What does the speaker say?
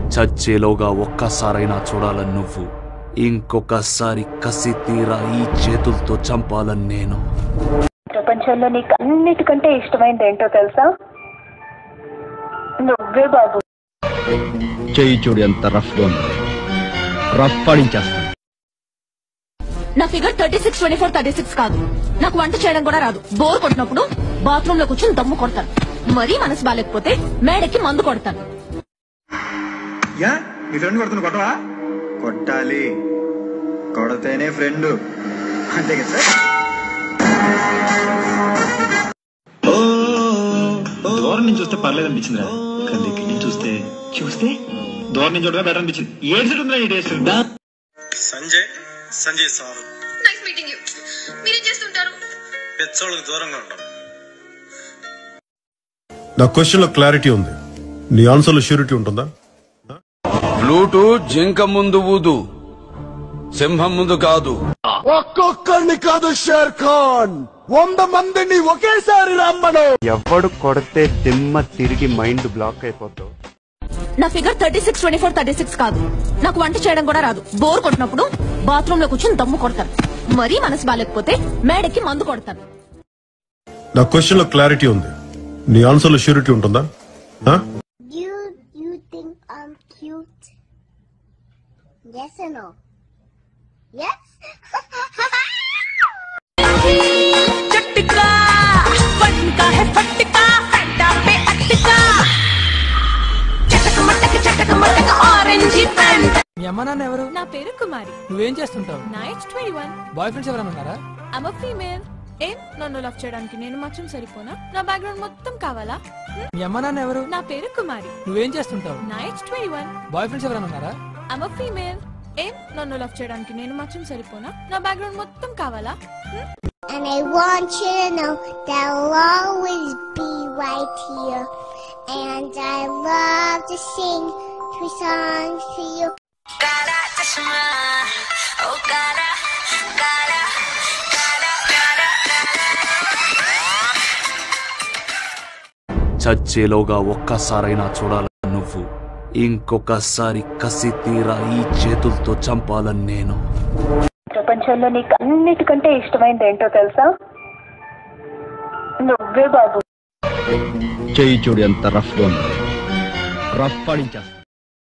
చచ్చేలోగా ఒక్కసారైనా చూడాలని నువ్వు ఇంకొకసారి కసి తీరా ఈ చేతులతో చంపాలని నేను ప్రపంచంలో నీకు అన్నిటికంటే ఇష్టమైనది ఏంటో తెలుసా నువ్వే బాబు చెయ్యి చూడు ఎంత రఫ్ గా ఉంది రఫ్ పడించేస్తాను నా figure thirty six twenty four thirty six కాదు నాకు వంట చేయడం కూడా రాదు బోర్ కొట్టినప్పుడు బాత్రూమ్ లో కూర్చొని దమ్ము కొడతాను మరీ మనసు బాగాలేకపోతే మేడకి మందు కొడతాను యా నీ ఫ్రెండ్ కొడుతున్న కొట్టవా కొట్టాలి కొడితేనే ఫ్రెండ్ అంతే కదా దూరం నుంచి చూస్తే పర్లేదు అనిపించిందిరా కానీ దగ్గర నుంచి చూస్తే చూస్తే దూరం నుంచి చూడగా బెటర్ అనిపించింది ఏడు సెట్ ఉందిరా ఈ taste Sanjay Sanjay sir nice meeting you మీరేం చేస్తుంటారు పెచ్చోళ్ళకి దూరంగా ఉండవు నా క్వశ్చన్ లో క్లారిటీ ఉంది నీ ఆన్సర్ లో ష్యూరిటీ ఉంటుందా ఫ్లూటు జింక ముందు ఊదు సింహం ముందు కాదు ఒక్కొక్కరిని కాదు షేర్ ఖాన్ వంద మందిని ఒకేసారి రమ్మను ఎవడు కొడితే దిమ్మ తిరిగి మైండ్ బ్లాక్ అయిపోతావు నా figure thirty six twenty four thirty six కాదు నాకు వంట చేయడం కూడా రాదు బోర్ కొట్టినప్పుడు బాత్రూమ్ లో కూర్చొని దమ్ము కొడతాను మరీ మనసు బాగాలేకపోతే మేడకి మందు కొడతాను నా క్వశ్చన్ లో క్లారిటీ ఉంది నీ ఆన్సర్ లో ష్యూరిటీ ఉంటుందా ఆ? You you think I'm cute? Yes or no? Yes? चटका फटका है फटका फटा पे अटका चटक मटक चटक मटक ऑरेंज पैंट మీ అమ్మ నాన్న ఎవరు నా పేరు కుమారి నువ్వేం చేస్తుంటావు night twenty one boy friends ఎవరైనా ఉన్నారా ఐమ్ ఫీమేల్ ఏం నన్ను లవ్ చేయడానికి నేను మాత్రం సరిపోనా నా బ్యాక్గ్రౌండ్ మొత్తం కావాలా మీ అమ్మ నాన్న ఎవరు నా పేరు కుమారి నువ్వేం చేస్తుంటావు night twenty one boy friends ఎవరైనా ఉన్నారా ఐమ్ ఫీమేల్ ఏం నన్ను లవ్ చేయడానికి నేను మాత్రం సరిపోనా నా బ్యాక్గ్రౌండ్ మొత్తం కావాలా And I want you to know that I'll always be right here. And I love to sing three songs for you. చచ్చేలోగా ఒక్కసారైనా చూడాలని నువ్వు ఇంకొకసారి కసి తీరా ఈ చేతులతో చంపాలని నేను ప్రపంచంలో నీకు అన్నిటికంటే ఇష్టమైనది ఏంటో తెలుసా నువ్వే బాబు చెయ్యి చూడు ఎంత రఫ్ గా ఉంది రఫ్ పడించేస్తాను